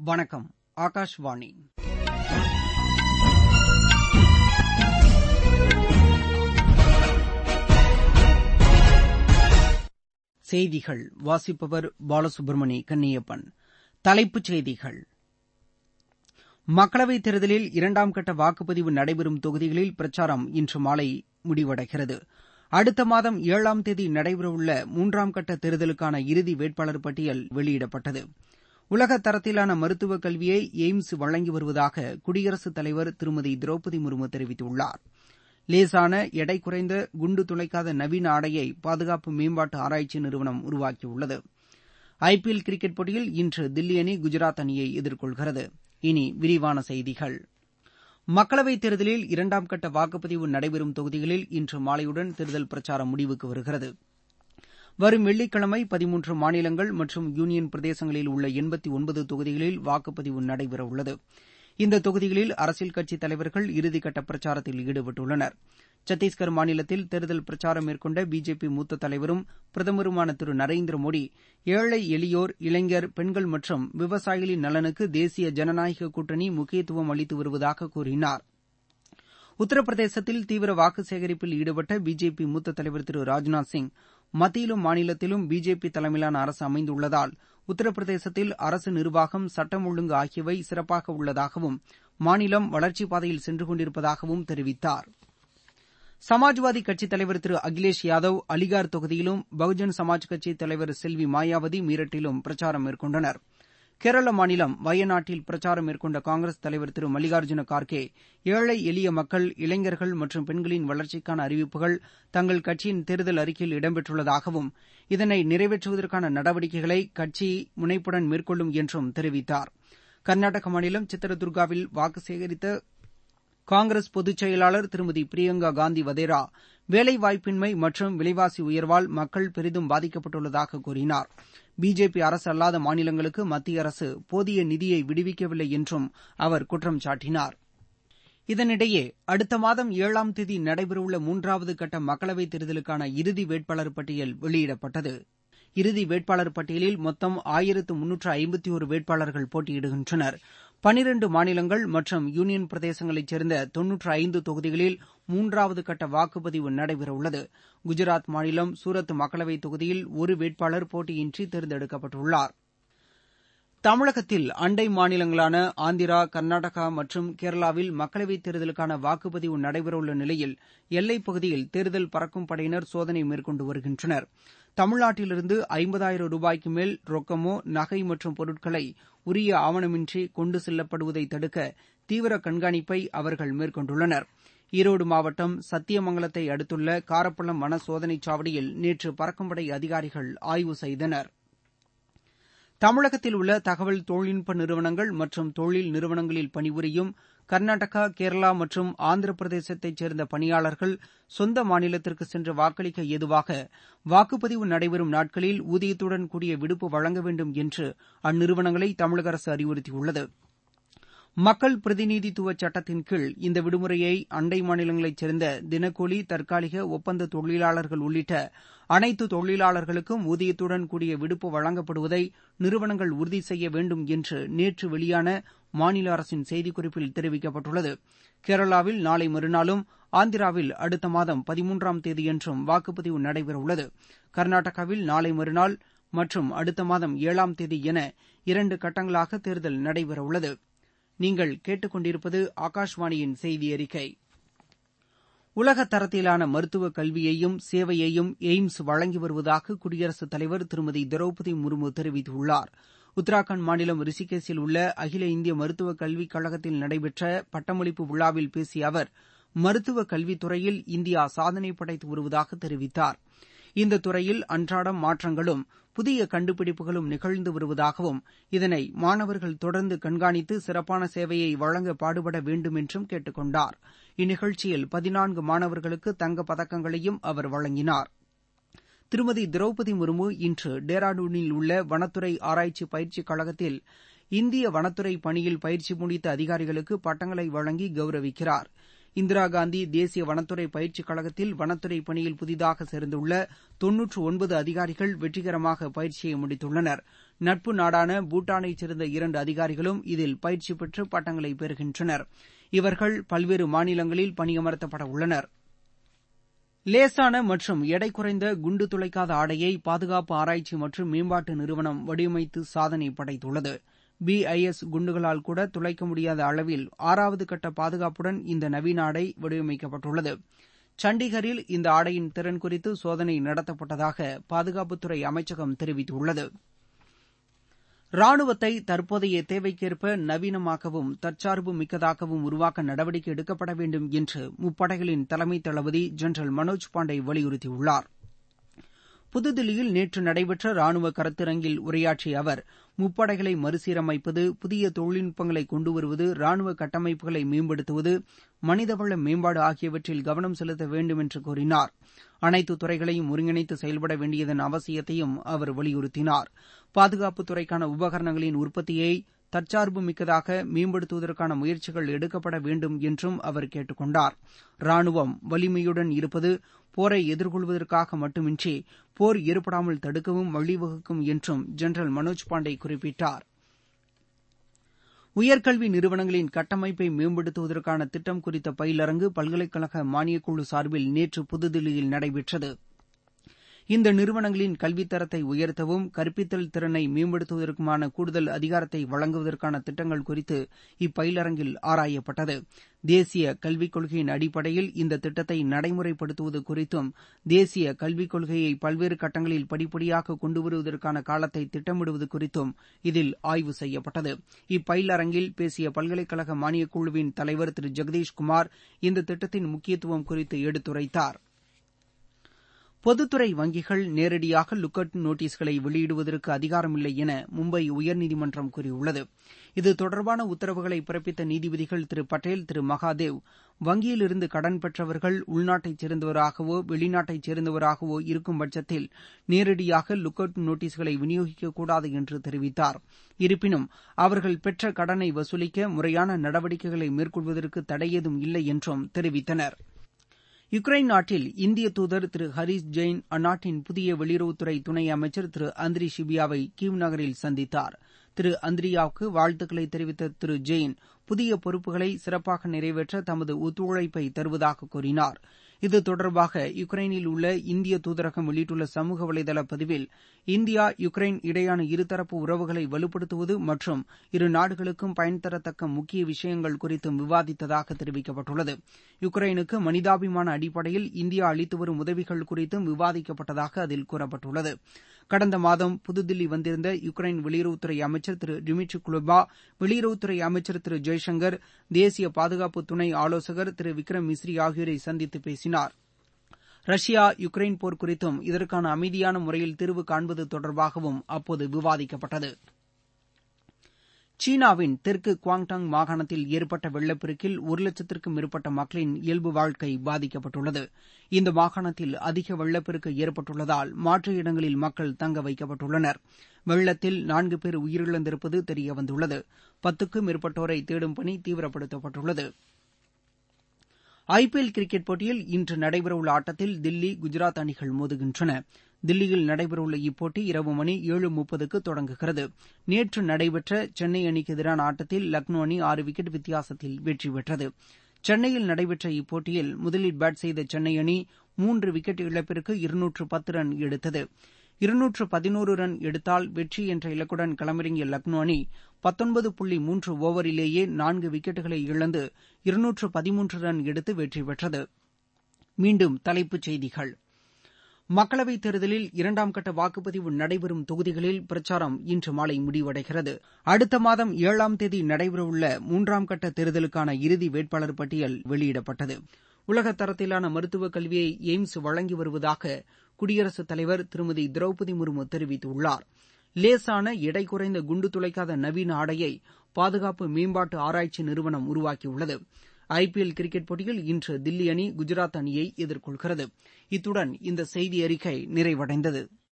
வணக்கம் ஆகாஷ்வாணி செய்திகள் வாசிப்பவர் பாலசுப்ரமணி கன்னியப்பன் தலைப்புச் செய்திகள் மக்களவைத் தேர்தலில் இரண்டாம் கட்ட வாக்குப்பதிவு நடைபெறும் தொகுதிகளில் பிரச்சாரம் இன்று மாலை முடிவடைகிறது அடுத்த மாதம் ஏழாம் தேதி நடைபெறவுள்ள மூன்றாம் கட்ட தேர்தலுக்கான இறுதி வேட்பாளர் பட்டியல் வெளியிடப்பட்டது உலகத் தரத்திலான மருத்துவக் கல்வியை எய்ம்ஸ் வழங்கி வருவதாக குடியரசுத் தலைவர் திருமதி திரௌபதி முர்மு தெரிவித்துள்ளார் லேசான எடை குறைந்த குண்டு துளைக்காத நவீன ஆடையை பாதுகாப்பு மேம்பாட்டு ஆராய்ச்சி நிறுவனம் உருவாக்கியுள்ளது ஐ பி எல் கிரிக்கெட் போட்டியில் இன்று தில்லி அணி குஜராத் அணியை எதிர்கொள்கிறது இனி விரிவான செய்திகள் மக்களவைத் தேர்தலில் இரண்டாம் கட்ட வாக்குப்பதிவு நடைபெறும் தொகுதிகளில் இன்று மாலையுடன் தேர்தல் பிரச்சாரம் முடிவுக்கு வருகிறது வரும் வெள்ளிக்கிழமை பதிமூன்று மாநிலங்கள் மற்றும் யூனியன் பிரதேசங்களில் உள்ள எண்பத்தி ஒன்பது தொகுதிகளில் வாக்குப்பதிவு நடைபெறவுள்ளது இந்த தொகுதிகளில் அரசியல் கட்சித் தலைவர்கள் இறுதிக்கட்ட பிரச்சாரத்தில் ஈடுபட்டுள்ளனர் சத்தீஸ்கர் மாநிலத்தில் தேர்தல் பிரச்சாரம் மேற்கொண்ட பிஜேபி மூத்த தலைவரும் பிரதமருமான திரு நரேந்திர மோடி ஏழை எளியோர் இளைஞர் பெண்கள் மற்றும் விவசாயிகளின் நலனுக்கு தேசிய ஜனநாயக கூட்டணி முக்கியத்துவம் அளித்து வருவதாக கூறினார் உத்தரப்பிரதேசத்தில் தீவிர வாக்கு சேகரிப்பில் ஈடுபட்ட பிஜேபி மூத்த தலைவர் திரு ராஜ்நாத் சிங் மத்தியிலும் மாநிலத்திலும் பிஜேபி தலைமையிலான அரசு அமைந்துள்ளதால் உத்தரப்பிரதேசத்தில் அரசு நிர்வாகம் சட்டம் ஒழுங்கு ஆகியவை சிறப்பாக உள்ளதாகவும் மாநிலம் வளர்ச்சிப் பாதையில் சென்று கொண்டிருப்பதாகவும் தெரிவித்தார் சமாஜ்வாதி கட்சித் தலைவர் திரு அகிலேஷ் யாதவ் அலிகார் தொகுதியிலும் பகுஜன் சமாஜ் கட்சித் தலைவர் செல்வி மாயாவதி மீரட்டிலும் பிரச்சாரம் மேற்கொண்டனர் கேரள மாநிலம் வயநாட்டில் பிரச்சாரம் மேற்கொண்ட காங்கிரஸ் தலைவர் திரு மல்லிகார்ஜுன கார்கே ஏழை எளிய மக்கள் இளைஞர்கள் மற்றும் பெண்களின் வளர்ச்சிக்கான அறிவிப்புகள் தங்கள் கட்சியின் தேர்தல் அறிக்கையில் இடம்பெற்றுள்ளதாகவும் இதனை நிறைவேற்றுவதற்கான நடவடிக்கைகளை கட்சி முனைப்புடன் மேற்கொள்ளும் என்றும் தெரிவித்தார் கர்நாடக மாநிலம் சித்திரதுர்காவில் வாக்கு சேகரித்த காங்கிரஸ் பொதுச் செயலாளர் திருமதி பிரியங்கா காந்தி வதேரா வேலைவாய்ப்பின்மை மற்றும் விலைவாசி உயர்வால் மக்கள் பெரிதும் பாதிக்கப்பட்டுள்ளதாக கூறினார் பிஜேபி அரசு அல்லாத மாநிலங்களுக்கு மத்திய அரசு போதிய நிதியை விடுவிக்கவில்லை என்றும் அவர் குற்றம் சாட்டினார் இதனிடையே அடுத்த மாதம் ஏழாம் தேதி நடைபெறவுள்ள மூன்றாவது கட்ட மக்களவைத் தேர்தலுக்கான இறுதி வேட்பாளர் பட்டியல் வெளியிடப்பட்டது இறுதி வேட்பாளர் பட்டியலில் மொத்தம் ஆயிரத்து முன்னூற்று ஐம்பத்தி ஒரு வேட்பாளர்கள் போட்டியிடுகின்றனர் பனிரண்டு மாநிலங்கள் மற்றும் யூனியன் பிரதேசங்களைச் சேர்ந்த தொன்னூற்று ஐந்து தொகுதிகளில் மூன்றாவது கட்ட வாக்குப்பதிவு நடைபெறவுள்ளது குஜராத் மாநிலம் சூரத் மக்களவைத் தொகுதியில் ஒரு வேட்பாளர் போட்டியின்றி தேர்ந்தெடுக்கப்பட்டுள்ளார் தமிழகத்தில் அண்டை மாநிலங்களான ஆந்திரா கர்நாடகா மற்றும் கேரளாவில் மக்களவைத் தேர்தலுக்கான வாக்குப்பதிவு நடைபெறவுள்ள நிலையில் எல்லைப் பகுதியில் தேர்தல் பறக்கும் படையினர் சோதனை மேற்கொண்டு வருகின்றனர் தமிழ்நாட்டிலிருந்து ஐம்பதாயிரம் ரூபாய்க்கு மேல் ரொக்கமோ நகை மற்றும் பொருட்களை உரிய ஆவணமின்றி கொண்டு செல்லப்படுவதை தடுக்க தீவிர கண்காணிப்பை அவர்கள் மேற்கொண்டுள்ளனர் ஈரோடு மாவட்டம் சத்தியமங்கலத்தை அடுத்துள்ள காரப்பள்ளம் வன சோதனைச் சாவடியில் நேற்று பறக்கும்படை அதிகாரிகள் ஆய்வு செய்தனர் தமிழகத்தில் உள்ள தகவல் தொழில்நுட்ப நிறுவனங்கள் மற்றும் தொழில் நிறுவனங்களில் பணிபுரியும் கர்நாடகா கேரளா மற்றும் ஆந்திர பிரதேசத்தைச் சேர்ந்த பணியாளர்கள் சொந்த மாநிலத்திற்கு சென்று வாக்களிக்க ஏதுவாக வாக்குப்பதிவு நடைபெறும் நாட்களில் ஊதியத்துடன் கூடிய விடுப்பு வழங்க வேண்டும் என்று அந்நிறுவனங்களை தமிழக அரசு அறிவுறுத்தியுள்ளது மக்கள் பிரதிநிதித்துவ சட்டத்தின் கீழ் இந்த விடுமுறையை அண்டை மாநிலங்களைச் சேர்ந்த தினக்கூலி தற்காலிக ஒப்பந்த தொழிலாளர்கள் உள்ளிட்ட அனைத்து தொழிலாளர்களுக்கும் ஊதியத்துடன் கூடிய விடுப்பு வழங்கப்படுவதை நிறுவனங்கள் உறுதி செய்ய வேண்டும் என்று நேற்று வெளியான மாநில அரசின் செய்திக்குறிப்பில் தெரிவிக்கப்பட்டுள்ளது கேரளாவில் நாளை மறுநாளும் ஆந்திராவில் அடுத்த மாதம் பதிமூன்றாம் தேதியன்றும் வாக்குப்பதிவு நடைபெறவுள்ளது கர்நாடகாவில் நாளை மறுநாள் மற்றும் அடுத்த மாதம் ஏழாம் தேதி என இரண்டு கட்டங்களாக தேர்தல் நடைபெறவுள்ளது நீங்கள் கேட்டுக்கொண்டிருப்பது ஆகாஷ்வாணியின் செய்தி அறிக்கை உலக தரத்திலான மருத்துவ கல்வியையும் சேவையையும் எய்ம்ஸ் வழங்கி வருவதாக குடியரசுத் தலைவர் திருமதி திரௌபதி முர்மு தெரிவித்துள்ளார் உத்தராகண்ட் மாநிலம் ரிஷிகேசில் உள்ள அகில இந்திய மருத்துவக் கல்விக் கழகத்தில் நடைபெற்ற பட்டமளிப்பு விழாவில் பேசிய அவர் மருத்துவ கல்வித்துறையில் இந்தியா சாதனை படைத்து வருவதாக தெரிவித்தார் இந்த துறையில் அன்றாடம் மாற்றங்களும் புதிய கண்டுபிடிப்புகளும் நிகழ்ந்து வருவதாகவும் இதனை மாணவர்கள் தொடர்ந்து கண்காணித்து சிறப்பான சேவையை வழங்க பாடுபட வேண்டும் என்றும் கேட்டுக் கொண்டார் இந்நிகழ்ச்சியில் பதினான்கு மாணவர்களுக்கு தங்கப் பதக்கங்களையும் அவர் வழங்கினார் திருமதி திரௌபதி முர்மு இன்று டேராடூனில் உள்ள வனத்துறை ஆராய்ச்சி பயிற்சிக் கழகத்தில் இந்திய வனத்துறை பணியில் பயிற்சி முடித்த அதிகாரிகளுக்கு பட்டங்களை வழங்கி கௌரவிக்கிறார் இந்திரா காந்தி தேசிய வனத்துறை பயிற்சிக் கழகத்தில் வனத்துறை பணியில் புதிதாக சேர்ந்துள்ள தொன்னூற்று ஒன்பது அதிகாரிகள் வெற்றிகரமாக பயிற்சியை முடித்துள்ளனர் நட்பு நாடான பூட்டானைச் சேர்ந்த இரண்டு அதிகாரிகளும் இதில் பயிற்சி பெற்று பட்டங்களை பெறுகின்றனர் இவர்கள் பல்வேறு மாநிலங்களில் பணியமர்த்தப்பட உள்ளனர் லேசான மற்றும் எடை குறைந்த குண்டு துளைக்காத ஆடையை பாதுகாப்பு ஆராய்ச்சி மற்றும் மேம்பாட்டு நிறுவனம் வடிவமைத்து சாதனை படைத்துள்ளது பிஐஎஸ் குண்டுகளால் கூட துளைக்க முடியாத அளவில் ஆறாவது கட்ட பாதுகாப்புடன் இந்த நவீன ஆடை வடிவமைக்கப்பட்டுள்ளது சண்டிகரில் இந்த ஆடையின் திறன் குறித்து சோதனை நடத்தப்பட்டதாக பாதுகாப்புத்துறை அமைச்சகம் தெரிவித்துள்ளது ராணுவத்தை தற்போதைய தேவைக்கேற்ப நவீனமாக்கவும் தற்சார்பு மிக்கதாகவும் உருவாக்க நடவடிக்கை எடுக்கப்பட வேண்டும் என்று முப்படைகளின் தலைமை தளபதி ஜெனரல் மனோஜ் பாண்டே வலியுறுத்தியுள்ளார் புதுதில்லியில் நேற்று நடைபெற்ற ராணுவ கருத்தரங்கில் உரையாற்றிய அவர் முப்படைகளை மறுசீரமைப்பது புதிய தொழில்நுட்பங்களை கொண்டு வருவது ராணுவ கட்டமைப்புகளை மேம்படுத்துவது மனிதவள மேம்பாடு ஆகியவற்றில் கவனம் செலுத்த வேண்டும் என்று கூறினார் அனைத்து துறைகளையும் ஒருங்கிணைத்து செயல்பட வேண்டியதன் அவசியத்தையும் அவர் வலியுறுத்தினார் பாதுகாப்புத்துறைக்கான உபகரணங்களின் உற்பத்தியை தற்சார்பு மிக்கதாக மேம்படுத்துவதற்கான முயற்சிகள் எடுக்கப்பட வேண்டும் என்றும் அவர் கேட்டுக் கொண்டார் ராணுவம் வலிமையுடன் இருப்பது போரை எதிர்கொள்வதற்காக மட்டுமின்றி போர் ஏற்படாமல் தடுக்கவும் வழிவகுக்கும் என்றும் ஜெனரல் மனோஜ் பாண்டே குறிப்பிட்டார் உயர்கல்வி நிறுவனங்களின் கட்டமைப்பை மேம்படுத்துவதற்கான திட்டம் குறித்த பயிலரங்கு பல்கலைக்கழக மானியக்குழு சார்பில் நேற்று புதுதில்லியில் நடைபெற்றது இந்த நிறுவனங்களின் கல்வித்தரத்தை உயர்த்தவும் கற்பித்தல் திறனை மேம்படுத்துவதற்குமான கூடுதல் அதிகாரத்தை வழங்குவதற்கான திட்டங்கள் குறித்து இப்பயிலரங்கில் ஆராயப்பட்டது தேசிய கல்விக் கொள்கையின் அடிப்படையில் இந்த திட்டத்தை நடைமுறைப்படுத்துவது குறித்தும் தேசிய கல்விக் கொள்கையை பல்வேறு கட்டங்களில் படிப்படியாக கொண்டு வருவதற்கான காலத்தை திட்டமிடுவது குறித்தும் இதில் ஆய்வு செய்யப்பட்டது இப்பயிலரங்கில் பேசிய பல்கலைக்கழக மானியக்குழுவின் தலைவர் திரு ஜெகதீஷ் குமார் இந்த திட்டத்தின் முக்கியத்துவம் குறித்து எடுத்துரைத்தார் பொதுத்துறை வங்கிகள் நேரடியாக லுக் அவுட் நோட்டீஸ்களை வெளியிடுவதற்கு அதிகாரமில்லை என மும்பை உயர்நீதிமன்றம் கூறியுள்ளது இது தொடர்பான உத்தரவுகளை பிறப்பித்த நீதிபதிகள் திரு பட்டேல் திரு மகாதேவ் வங்கியிலிருந்து கடன் பெற்றவர்கள் உள்நாட்டைச் சேர்ந்தவராகவோ வெளிநாட்டைச் சேர்ந்தவராகவோ இருக்கும் பட்சத்தில் நேரடியாக லுக் அவுட் நோட்டீஸ்களை விநியோகிக்கக்கூடாது என்று தெரிவித்தார் இருப்பினும் அவர்கள் பெற்ற கடனை வசூலிக்க முறையான நடவடிக்கைகளை மேற்கொள்வதற்கு தடையேதும் இல்லை என்றும் தெரிவித்தனா் யுக்ரைன் நாட்டில் இந்திய தூதர் திரு ஹரீஷ் ஜெயின் அந்நாட்டின் புதிய வெளியுறவுத்துறை துணை அமைச்சர் திரு அந்திரி ஷிபியாவை கீவ் நகரில் சந்தித்தார் திரு அந்திரியாவுக்கு வாழ்த்துக்களை தெரிவித்த திரு ஜெயின் புதிய பொறுப்புகளை சிறப்பாக நிறைவேற்ற தமது ஒத்துழைப்பை தருவதாக கூறினார் இது தொடர்பாக யுக்ரைனில் உள்ள இந்திய தூதரகம் வெளியிட்டுள்ள சமூக வலைதள பதிவில் இந்தியா யுக்ரைன் இடையேயான இருதரப்பு உறவுகளை வலுப்படுத்துவது மற்றும் இரு நாடுகளுக்கும் பயன் தரத்தக்க முக்கிய விஷயங்கள் குறித்தும் விவாதித்ததாக தெரிவிக்கப்பட்டுள்ளது யுக்ரைனுக்கு மனிதாபிமான அடிப்படையில் இந்தியா அளித்து வரும் உதவிகள் குறித்தும் விவாதிக்கப்பட்டதாக அதில் கூறப்பட்டுள்ளது கடந்த மாதம் புதுதில்லி வந்திருந்த யுக்ரைன் வெளியுறவுத்துறை அமைச்சர் திரு டிமிட்ரி குலபா வெளியுறவுத்துறை அமைச்சர் திரு ஜெய்சங்கர் தேசிய பாதுகாப்பு துணை ஆலோசகர் திரு விக்ரம் மிஸ்ரி ஆகியோரை சந்தித்து பேசினார் ரஷ்யா யுக்ரைன் போர் குறித்தும் இதற்கான அமைதியான முறையில் தீர்வு காண்பது தொடர்பாகவும் அப்போது விவாதிக்கப்பட்டது சீனாவின் தெற்கு குவாங்டாங் மாகாணத்தில் ஏற்பட்ட வெள்ளப்பெருக்கில் ஒரு லட்சத்திற்கும் மேற்பட்ட மக்களின் இயல்பு வாழ்க்கை பாதிக்கப்பட்டுள்ளது இந்த மாகாணத்தில் அதிக வெள்ளப்பெருக்கு ஏற்பட்டுள்ளதால் மாற்று இடங்களில் மக்கள் தங்க வைக்கப்பட்டுள்ளனர் வெள்ளத்தில் நான்கு பேர் உயிரிழந்திருப்பது தெரியவந்துள்ளது பத்துக்கும் மேற்பட்டோரை தேடும் பணி தீவிரப்படுத்தப்பட்டுள்ளது ஐ பி எல் கிரிக்கெட் போட்டியில் இன்று நடைபெறவுள்ள ஆட்டத்தில் தில்லி குஜராத் அணிகள் மோதுகின்றன தில்லியில் நடைபெறவுள்ள இப்போட்டி இரவு மணி ஏழு முப்பதுக்கு தொடங்குகிறது நேற்று நடைபெற்ற சென்னை அணிக்கு எதிரான ஆட்டத்தில் லக்னோ அணி ஆறு விக்கெட் வித்தியாசத்தில் வெற்றி பெற்றது சென்னையில் நடைபெற்ற இப்போட்டியில் முதலில் பேட் செய்த சென்னை அணி மூன்று விக்கெட் இழப்பிற்கு இருநூற்று பத்து ரன் எடுத்தது இருநூற்று பதினோரு ரன் எடுத்தால் வெற்றி என்ற இலக்குடன் களமிறங்கிய லக்னோ அணி பத்தொன்பது புள்ளி மூன்று ஓவரிலேயே நான்கு விக்கெட்டுகளை இழந்து இருநூற்று பதிமூன்று ரன் எடுத்து வெற்றி பெற்றது மீண்டும் தலைப்புச் செய்திகள் மக்களவைத் தேர்தலில் இரண்டாம் கட்ட வாக்குப்பதிவு நடைபெறும் தொகுதிகளில் பிரச்சாரம் இன்று மாலை முடிவடைகிறது அடுத்த மாதம் ஏழாம் தேதி நடைபெறவுள்ள மூன்றாம் கட்ட தேர்தலுக்கான இறுதி வேட்பாளர் பட்டியல் வெளியிடப்பட்டது உலகத் தரத்திலான மருத்துவக் கல்வியை எய்ம்ஸ் வழங்கி வருவதாக குடியரசுத் தலைவர் திருமதி திரௌபதி முர்மு தெரிவித்துள்ளார் லேசான எடை குறைந்த குண்டு துளைக்காத நவீன ஆடையை பாதுகாப்பு மேம்பாட்டு ஆராய்ச்சி நிறுவனம் உருவாக்கியுள்ளது ஐ பி எல் கிரிக்கெட் போட்டியில் இன்று தில்லி அணி குஜராத் அணியை எதிர்கொள்கிறது இத்துடன் இந்த செய்தி அறிக்கை நிறைவடைந்தது